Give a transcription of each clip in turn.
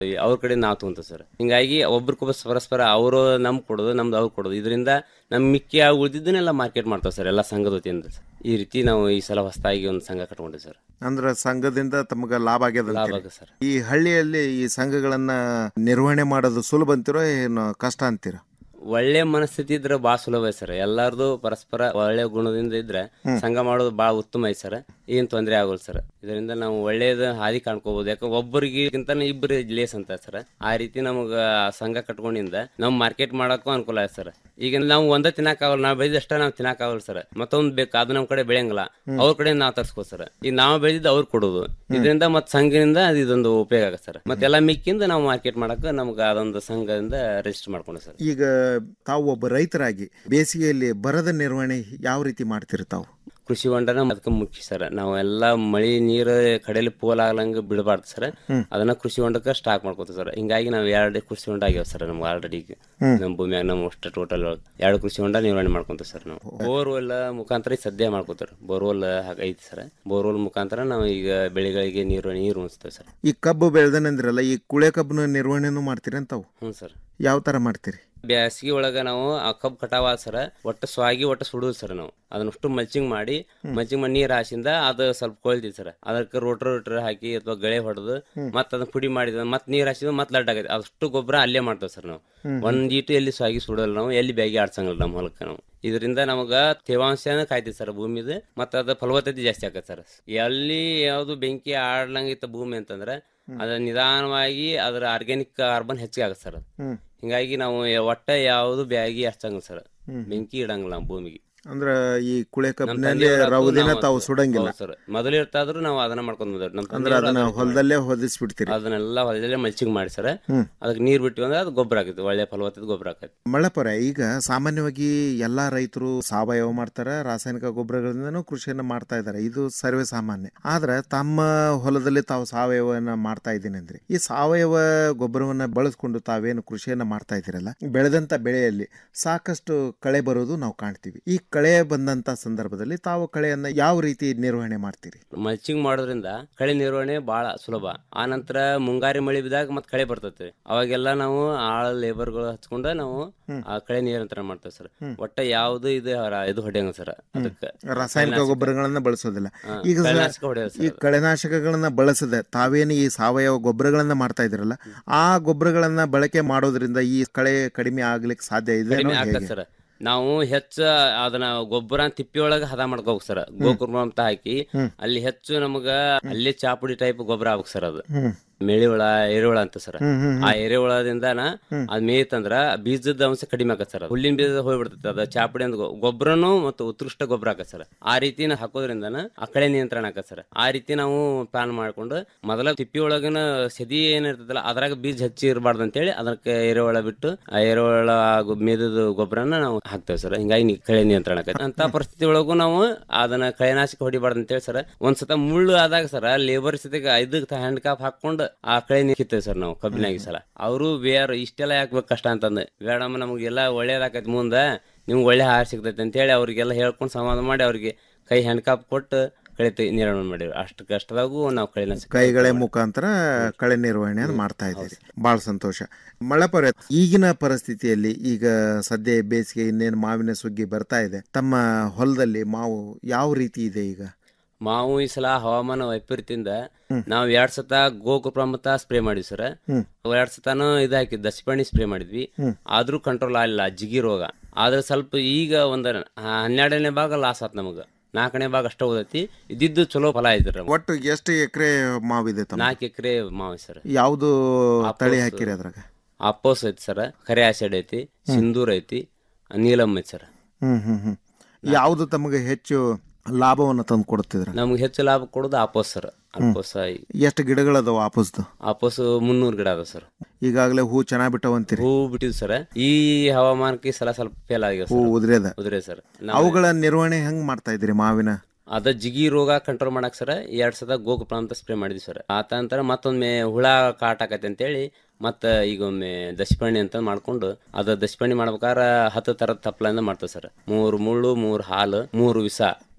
ಅವ್ರ ಕಡೆ ನಾವು ತಗೊಂತೀವಿ ಸರ್ ಹಿಂಗಾಗಿ ಒಬ್ರಿಗೊಬ್ಬ ಪರಸ್ಪರ ಅವರು ನಮ್ ಕೊಡೋದು ನಮ್ದು ಅವ್ರು ಕೊಡೋದು ಇದರಿಂದ ನಮ್ ಮಿಕ್ಕಿ ಆ ಉಳಿದಿದ್ದನ್ನೆಲ್ಲ ಮಾರ್ಕೆಟ್ ಮಾಡ್ತಾವೆ ಸರ್ ಎಲ್ಲ ಸಂಘದ ವತಿಯಿಂದ ಸರ್. ಈ ರೀತಿ ನಾವು ಈ ಸಲ ಹೊಸದಾಗಿ ಒಂದು ಸಂಘ ಕಟ್ಕೊಂಡಿವಿ ಸರ್ ಅಂದ್ರ ಸಂಘದಿಂದ ತಮಗ ಲಾಭ ಆಗ್ಯದ ಲಾಭ ಅಂತೀರಿ. ಆಗಿದೆ ಸರ್ ಈ ಹಳ್ಳಿಯಲ್ಲಿ ಈ ಸಂಘಗಳನ್ನ ನಿರ್ವಹಣೆ ಮಾಡೋದು ಸುಲಭ ಅಂತೀರೋ ಏನು ಕಷ್ಟ ಅಂತೀರ ಒಳ್ಳೆ ಮನಸ್ಥಿತಿ ಇದ್ರೆ ಭಾಳ ಸುಲಭ ಐತೆ ಸರ್ ಎಲ್ಲಾರ್ದು ಪರಸ್ಪರ ಒಳ್ಳೆ ಗುಣದಿಂದ ಇದ್ರೆ ಸಂಘ ಮಾಡೋದು ಭಾಳ ಉತ್ತಮ ಐತೆ ಸರ್ ಏನ್ ತೊಂದರೆ ಆಗೋಲ್ಲ ಸರ್ ಇದರಿಂದ ನಾವು ಒಳ್ಳೇದ ಹಾದಿ ಕಾಣ್ಕೋಬಹುದು ಯಾಕಂದ್ರೆ ಒಬ್ಬರಿಗಿಂತ ಇಬ್ಬರು ಲೇಸ್ ಅಂತ ಸರ್ ಆ ರೀತಿ ನಮಗ ಸಂಘ ಕಟ್ಕೊಂಡಿಂದ ನಾವು ಮಾರ್ಕೆಟ್ ಮಾಡಕ್ಕೂ ಅನುಕೂಲ ಆಯ್ತು ಸರ್ ಈಗ ನಾವು ಒಂದ ತಿನ್ನಕ್ಕಾಗಲ್ಲ ನಾವು ಬೆಳೆದಷ್ಟ ನಾವು ತಿನ್ನಕ್ಕಾಗಲ್ಲ ಸರ್ ಮತ್ತೊಂದ್ ಬೇಕು ಅದು ನಮ್ ಕಡೆ ಬೆಳೆಯಂಗಿಲ್ಲ ಅವ್ರ ಕಡೆ ನಾವು ತರ್ಸ್ಕೋ ಸರ್ ಈಗ ನಾವು ಬೆಳೆದಿದ್ದು ಅವ್ರು ಕೊಡೋದು ಇದರಿಂದ ಮತ್ ಸಂಘದಿಂದ ಅದು ಇದೊಂದು ಉಪಯೋಗ ಆಗತ್ತೆ ಸರ್ ಮತ್ತೆಲ್ಲ ಮಿಕ್ಕಿಂದ ನಾವು ಮಾರ್ಕೆಟ್ ಮಾಡಕ್ಕೆ ನಮ್ಗೆ ಅದೊಂದು ಸಂಘದಿಂದ ರಿಜಿಸ್ಟರ್ ಮಾಡ್ಕೊಂಡು ಸರ್ ಈಗ ತಾವು ಒಬ್ಬ ರೈತರಾಗಿ ಬೇಸಿಗೆಯಲ್ಲಿ ಬರದ ನಿರ್ವಹಣೆ ಯಾವ ರೀತಿ ಮಾಡ್ತೀರಿ ತಾವು ಕೃಷಿ ಹೊಂಡನ ಅದಕ್ಕೆ ಮುಖ್ಯ ಸರ್ ನಾವು ಎಲ್ಲ ಮಳಿ ನೀರು ಕಡೆಯಲ್ಲಿ ಪೋಲ್ ಆಗ್ಲಂಗ ಬಿಡಬಾರ್ದು ಸರ್ ಅದನ್ನ ಕೃಷಿ ಹೊಂಡಕ್ಕೆ ಸ್ಟಾಕ್ ಮಾಡ್ಕೋತೀವಿ ಸರ್ ಹಿಂಗಾಗಿ ನಾವು ಎರಡು ಕೃಷಿ ಹೊಂಡ ಆಗ್ಯಾವ ಸರ್ ನಮ್ಗೆ ಆಲ್ರೆಡಿ ನಮ್ಮ ಭೂಮಿಯಾಗ ನಮ್ಮ ಅಷ್ಟು ಟೋಟಲ್ ಎರಡು ಕೃಷಿ ಹೊಂಡ ನಿರ್ವಹಣೆ ಮಾಡ್ಕೊಂತೀವಿ ಸರ್ ನಾವು ಬೋರ್ವೆಲ್ ಮುಖಾಂತರ ಈಗ ಸದ್ಯ ಮಾಡ್ಕೋತಾರೆ ಬೋರ್ವೆಲ್ ಐತಿ ಸರ್ ಬೋರ್ವೆಲ್ ಮುಖಾಂತರ ನಾವು ಈಗ ಬೆಳೆಗಳಿಗೆ ನೀರು ನೀರು ಉಣಿಸ್ತೇವೆ ಸರ್ ಈ ಕಬ್ಬು ಬೆಳೆದನಂದ್ರಲ್ಲ ಈ ಕುಳೆ ಕಬ್ಬನ ನಿರ್ವಹಣೆನೂ ಮಾಡ್ತೀರಿ ಅಂತಾವು ಹ್ಞೂ ಸರ್ ಯಾವ ತರ ಮಾಡ್ತೀರಿ ಬ್ಯಾಸಗಿ ಒಳಗ ನಾವು ಆ ಕಬ್ಬು ಕಟಾವ ಸರ ಒಟ್ಟು ಸ್ವಾಗಿ ಒಟ್ಟು ಸುಡುದು ಸರ್ ನಾವು ಅದನ್ನಷ್ಟು ಮಲ್ಚಿಂಗ್ ಮಾಡಿ ಮಲ್ಚಿಂಗ್ ಮಾಡಿ ನೀರ್ ಹಾಸಿಂದ ಅದು ಸ್ವಲ್ಪ ಕೊಳ್ತೀವಿ ಸರ್ ಅದಕ್ಕೆ ರೋಟ್ರ್ ರೋಟ್ರ್ ಹಾಕಿ ಅಥವಾ ಗಳೆ ಹೊಡೆದು ಮತ್ತೆ ಅದನ್ನ ಪುಡಿ ಮಾಡಿದ ಮತ್ತೆ ನೀರ್ ಹಾಸಿದ ಮತ್ತೆ ಲಡ್ ಆಗೈತೆ ಅಷ್ಟು ಗೊಬ್ಬರ ಅಲ್ಲೇ ಮಾಡ್ತೇವೆ ಸರ್ ನಾವು ಒಂದ್ ಈಟು ಎಲ್ಲಿ ಸ್ವಾಗಿ ಸುಡಲ್ಲ ನಾವು ಎಲ್ಲಿ ಬ್ಯಾಗಿ ಆಡ್ಸಂಗಿಲ್ಲ ನಮ್ಮ ಹೊಲಕ್ಕೆ ನಾವು ಇದರಿಂದ ನಮಗ ತೇವಾಂಶನ ಕಾಯ್ತೈತಿ ಸರ್ ಭೂಮಿದು ಮತ್ತೆ ಅದ ಫಲವತ್ತತೆ ಜಾಸ್ತಿ ಆಗತ್ತೆ ಸರ್ ಎಲ್ಲಿ ಯಾವ್ದು ಬೆಂಕಿ ಆಡ್ಲಂಗಿತ್ತ ಭೂಮಿ ಅಂತಂದ್ರೆ ಅದ ನಿಧಾನವಾಗಿ ಅದರ ಆರ್ಗ್ಯಾನಿಕ್ ಕಾರ್ಬನ್ ಹೆಚ್ಚಿಗೆ ಆಗತ್ತೆ ಸರ್ ಅದು ಹಿಂಗಾಗಿ ನಾವು ಒಟ್ಟ ಯಾವ್ದು ಬ್ಯಾಗಿ ಹಚ್ಚಂಗಿಲ್ಲ ಸರ್ ಬೆಂಕಿ ಇಡಂಗಿಲ್ಲ ನಾವು ಭೂಮಿಗೆ ಅಂದ್ರ ಈ ಕುಳೆ ನಮ್ಮ ಕಬ್ಬಿನಲ್ಲಿ ತಂದೆಯವ್ರಾದ್ರು ರವದಿನ ನಾವು ತಾವು ಅದು- ಸುಡಂಗಿಲ್ಲ ಹೌದು ಸರ್ ಮೊದಲು ಇರ್ತಾದ್ರು ನಾವು ಅದನ್ನ ಮಾಡ್ಕೊಂಡ್ ಬಂದವ್ರು ನಮ್ಮ ಅಂದ್ರ ಅದನ್ನ ಹೊಲದಲ್ಲೇ ಹೊದಿಸ್ಬಿಡ್ತೀರಿ ಅದನ್ನೆಲ್ಲ ಹೊಲದಲ್ಲೇ ಮಲ್ಚಿಂಗ್ ಮಾಡಿ ಸರ್ ಅದಕ್ಕೆ ನೀರ್ ಬಿಟ್ಟಿವಿ ಅಂದ್ರೆ ಅದು ಗೊಬ್ಬರ ಆಕೈತಿ ಒಳ್ಳೆ ಫಲವತ್ತದ ಗೊಬ್ಬರ ಆಕೈತಿ ಮಳ್ಳಪರ ಈಗ ಸಾಮಾನ್ಯವಾಗಿ ಎಲ್ಲಾ ರೈತರು ಸಾವಯವ ಮಾಡ್ತಾರ ರಾಸಾಯನಿಕ ಗೊಬ್ಬರಗಳಿಂದನೂ ಕೃಷಿಯನ್ನ ಮಾಡ್ತಾ ಇದ್ದಾರೆ ಇದು ಸರ್ವೇ ಸಾಮಾನ್ಯ ಆದ್ರೆ ತಮ್ಮ ಹೊಲದಲ್ಲಿ ತಾವು ಸಾವಯವನ್ನ ಮಾಡ್ತಾ ಇದ್ದೀನಿ ಅಂದ್ರೆ ಈ ಸಾವಯವ ಗೊಬ್ಬರವನ್ನ ಬಳಸ್ಕೊಂಡು ತಾವೇನು ಕೃಷಿಯನ್ನ ಮಾಡ್ತಾ ಇದ್ದೀರಲ್ಲ ಬೆಳೆದಂತ ಬೆಳೆಯಲ್ಲಿ ಸಾಕಷ್ಟು ಕಳೆ ಬರೋದು ನಾವು ಕಾಣ್ತೀವಿ ಈ ಕಳೆ ಬಂದಂತ ಸಂದರ್ಭದಲ್ಲಿ ತಾವು ಕಳೆಯನ್ನ ಯಾವ ರೀತಿ ನಿರ್ವಹಣೆ ಮಾಡ್ತೀರಿ ಮಲ್ಚಿಂಗ್ ಮಾಡೋದ್ರಿಂದ ಕಳೆ ನಿರ್ವಹಣೆ ಬಹಳ ಸುಲಭ ಆ ನಂತರ ಮುಂಗಾರಿ ಮಳಿ ಬಿದ್ದಾಗ ಮತ್ತೆ ಕಳೆ ಬರ್ತೈತಿ ಅವಾಗೆಲ್ಲ ನಾವು ಆಳ ಲೇಬರ್ಗಳು ಹಚ್ಕೊಂಡ ನಾವು ಆ ಕಳೆ ನಿಯಂತ್ರಣ ಮಾಡ್ತೇವೆ ಸರ್ ಒಟ್ಟ ಯಾವ್ದು ಇದು ರ- ಇದು ಹೊಡೆಯಂಗ ಸರ್ ಅದಕ್ಕೆ ರಾಸಾಯನಿಕ ಗೊಬ್ಬರಗಳನ್ನ ಬಳಸೋದಿಲ್ಲ ಹಾ, ಈಗ ಸ- ಕಳೆನಾಶಕ ಹೊಡೆಯೋದು ಈ ಕಳೆನಾಶಕಗಳನ್ನ ಬಳಸದೆ ತಾವೇನು ಈ ಸಾವಯವ ಗೊಬ್ಬರಗಳನ್ನ ಮಾಡ್ತಾ ಇದ್ರಲ್ಲ ಆ ಗೊಬ್ಬರಗಳನ್ನ ಬಳಕೆ ಮಾಡೋದ್ರಿಂದ ಈ ಕಳೆ ಕಡಿಮೆ ಆಗ್ಲಿಕ್ಕೆ ಸಾಧ್ಯ ಇದೆ ಕಡಿಮೆ ಆಗ್ತದೆ ಸರ್ ನಾವು ಹೆಚ್ಚ ಅದನ್ನ ಗೊಬ್ಬರ ತಿಪ್ಪಿಯೊಳಗ ಹದ ಮಾಡ್ಕೋಬೇಕು ಸರ್ ಗೋಕುರ್ಮ ಅಂತ ಹಾಕಿ ಅಲ್ಲಿ ಹೆಚ್ಚು ನಮಗ ಅಲ್ಲೇ ಚಾಪುಡಿ ಟೈಪ್ ಗೊಬ್ಬರ ಆಗ್ಬೇಕು ಸರ್ ಅದು ಮೇಳಿ ಹುಳ ಎರೆಹುಳ ಅಂತ ಸರ್ ಆ ಎರೆಹುಳದಿಂದ ಅದ್ ಮೇಯ್ತಂದ್ರ ಬೀಜದ ಅಂಶ ಕಡಿಮೆ ಆಗತ್ತೆ ಸರ್ ಹುಲ್ಲಿನ ಬೀಜ ಹೋಗ್ಬಿಡ್ತೈತೆ ಅದ ಚಾಪುಡಿ ಅಂತ ಗೊ- ಗೊಬ್ಬರನು ಮತ್ತು ಉತ್ಕೃಷ್ಟ ಗೊಬ್ಬರ ಆಗತ್ತೆ ಸರ್ ಆ ರೀತಿ ನಾವು ಹಾಕೋದ್ರಿಂದ ಆ ಕಳೆ ನಿಯಂತ್ರಣ ಆಗತ್ತೆ ಸರ್ ಆ ರೀತಿ ನಾವು ಪ್ಲಾನ್ ಮಾಡ್ಕೊಂಡು ಮೊದಲ ತಿಪ್ಪಿ ಒಳಗಿನ ಸದಿ ಏನಿರ್ತದಲ್ಲ ಅದ್ರಾಗ ಬೀಜ ಹೆಚ್ಚಿ ಇರಬಾರ್ದು ಅಂತೇಳಿ ಅದಕ್ಕೆ ಎರೆಹುಳ ಬಿಟ್ಟು ಆ ಎರೆಹುಳ ಗೊ- ಮೇದದ ಗೊಬ್ಬರನ ನಾವು ಹಾಕ್ತೇವೆ ಸರ್ ಹಿಂಗಾಗಿ ನಿ- ಕಳೆ ನಿಯಂತ್ರಣ ಆಗತ್ತೆ ಅಂತ ಪರಿಸ್ಥಿತಿ ಒಳಗೂ ನಾವು ಅದನ್ನ ಕಳೆನಾಶಕ ಹೊಡಿಬಾರ್ದು ಅಂತೇಳಿ ಸರ್ ಒಂದ್ಸತ ಮುಳ್ಳು ಆದಾಗ ಸರ್ ಲೇಬರ್ ಸತಿಗೆ ಇದಕ್ಕೆ ಹ್ಯಾಂಡ್ ಕ್ಯಾಪ್ ಹಾಕೊಂಡು ಆ ಕಳೆ ನಿಕ್ಕಿತ್ತೇವೆ ಸರ್ ನಾವು ಕಬ್ಬಿನಾಗಿ ಸಲ ಅವರು ಬೇರೆ ಇಷ್ಟೆಲ್ಲ ಯಾಕೆ ಕಷ್ಟ ಅಂತಂದು ಬೇಡಮ್ಮ ನಮಗೆಲ್ಲ ಒಳ್ಳೇದಾಕೈತಿ ಮುಂದೆ ನಿಮ್ಗೆ ಒಳ್ಳೆ ಆಹಾರ ಸಿಗ್ತೈತೆ ಅಂತೇಳಿ ಅವ್ರಿಗೆಲ್ಲ ಹೇಳ್ಕೊಂಡು ಸಮಾಧಾನ ಮಾಡಿ ಅವ್ರಿಗೆ ಕೈ ಹ್ಯಾಂಡ್ ಕ್ಯಾಪ್ ಕೊಟ್ಟು ಕಳೆ ತೆ- ನಿರ್ವಹಣೆ ಮಾಡಿವಿ ಅಷ್ಟು ಕಷ್ಟದಾಗೂ ನಾವು ಕಳೆನಾಶಕ ಕೈಗಳೇ ಮುಖಾಂತರ ಕಳೆ ನಿರ್ವಹಣೆಯನ್ನು ಮಾಡ್ತಾ ಇದ್ದೀರಿ ಬಹಳ ಸಂತೋಷ ಮಳ್ಳಪುರ ಈಗಿನ ಪರಿಸ್ಥಿತಿಯಲ್ಲಿ ಈಗ ಸದ್ಯ ಬೇಸಿಗೆ ಇನ್ನೇನು ಮಾವಿನ ಸುಗ್ಗಿ ಬರ್ತಾ ಇದೆ ತಮ್ಮ ಹೊಲದಲ್ಲಿ ಮಾವು ಯಾವ ರೀತಿ ಇದೆ ಈಗ ಮಾವು ಈ ಸಲ ಹವಾಮಾನ ವೈಪರೀತ್ಯದಿಂದ ನಾವ್ ಎರಡ್ ಸತ ಗೋಕುಪ್ರಮತ ಸ್ಪ್ರೇ ಮಾಡಿದ್ವಿ ಸರ್ ಎರಡ್ ಸತನು ಇದು ಹಾಕಿದ್ ದಶಪಣಿ ಸ್ಪ್ರೇ ಮಾಡಿದ್ವಿ ಆದ್ರೂ ಕಂಟ್ರೋಲ್ ಆಗಿಲ್ಲ ಜಿಗಿ ರೋಗ ಆದ್ರೆ ಸ್ವಲ್ಪ ಈಗ ಒಂದ್ ಹನ್ನೆರಡನೇ ಭಾಗ ಲಾಸ್ ಆತ್ ನಮಗ ನಾಲ್ಕನೇ ಭಾಗ ಅಷ್ಟ ಓದೈತಿ ಇದ್ದಿದ್ದು ಚಲೋ ಫಲ ಐತ್ರಿ ಒಟ್ಟು ಎಷ್ಟು ಎಕರೆ ಮಾವಿದೆ ತಮ್ಮ ನಾಲ್ಕು ಎಕರೆ ಮಾವು ಸರ್ ಯಾವುದು ತಳಿ ಅಪ್ಪೋಸ್. ಹಾಕಿರಿ ಅದ್ರಾಗ ಅಪ್ಪೋಸ್ ಐತಿ ಸರ್ ಕರೆ ಆಸಿಡ್ ಐತಿ ಸಿಂಧೂರ್ ಐತಿ ನೀಲಮ್ ಐತಿ ಸರ್ ಹ್ಮ್ ಹ್ಮ್ ಹ್ಮ್ ಯಾವುದು ತಮಗೆ ಹೆಚ್ಚು ಲಾಭವನ್ನು ತಂದು ಕೊಡ್ತಿದ್ರ ನಮ್ಗೆ ಹೆಚ್ಚು ಲಾಭ ಕೊಡೋದು ಆಪೋಸ್ ಸರ್ ಅಪ್ಪೋಸ ಎಷ್ಟು ಗಿಡಗಳದಾವ ವಾಪಸ್ದು ಆಪೋಸ್ ಮುನ್ನೂರು ಗಿಡ ಅದ ಸರ್ ಈಗಾಗಲೇ ಹೂ ಚೆನ್ನಾಗಿ ಬಿಟ್ಟವಂತೀರಿ ಹೂ ಬಿಟ್ಟಿದ್ ಸರ್ ಈ ಹವಾಮಾನಕ್ಕೆ ಈ ಸಲ ಸ್ವಲ್ಪ ಫೇಲ್ ಆಗ್ಯಾವ ಹೂ ಉದ್ರೇದ ಉದ್ರೇ ಸರ್ ಅವುಗಳ ನಿರ್ವಹಣೆ ಹೆಂಗ್ ಮಾಡ್ತಾ ಇದ್ರಿ ಮಾವಿನ ಅದ ಜಿಗಿ ರೋಗ ಕಂಟ್ರೋಲ್ ಮಾಡಕ್ ಸರ್ ಎರಡ್ ಸದ ಗೋಕುಪ್ರ ಅಂತ ಸ್ಪ್ರೇ ಮಾಡಿದ್ವಿ ಸರ್ ಆತ ನಂತರ ಮತ್ತೊಮ್ಮೆ ಹುಳ ಕಾಟ್ ಆಕೈತೆ ಅಂತೇಳಿ ಮತ್ತ ಈಗ ಒಮ್ಮೆ ದಶಪರ್ಣಿ ಅಂತ ಮಾಡ್ಕೊಂಡು ಅದ ದಶಪರ್ಣಿ ಮಾಡ್ಬೇಕಾರ ಹತ್ತು ತರದ ತಪ್ಪಲಿಂದ ಮಾಡ್ತೇವೆ ಸರ್ ಮೂರು ಮುಳ್ಳು ಮೂರು ಹಾಲು ಮೂರು ವಿಷ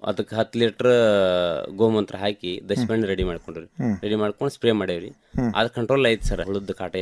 ಅದಕ್ಕೆ ಹತ್ತು ಲೀಟರ್ ಗೋಮೂತ್ರ ಹಾಕಿ ದಶಪೆಣ್ಣೆ ರೆಡಿ ಮಾಡ್ಕೊಂಡ್ರಿ ರೆಡಿ ಮಾಡ್ಕೊಂಡು ಸ್ಪ್ರೇ ಮಾಡೇವ್ರಿ ಅದ್ ಕಂಟ್ರೋಲ್ ಐತಿ ಸರ್ ಹುಳದ ಕಾಟ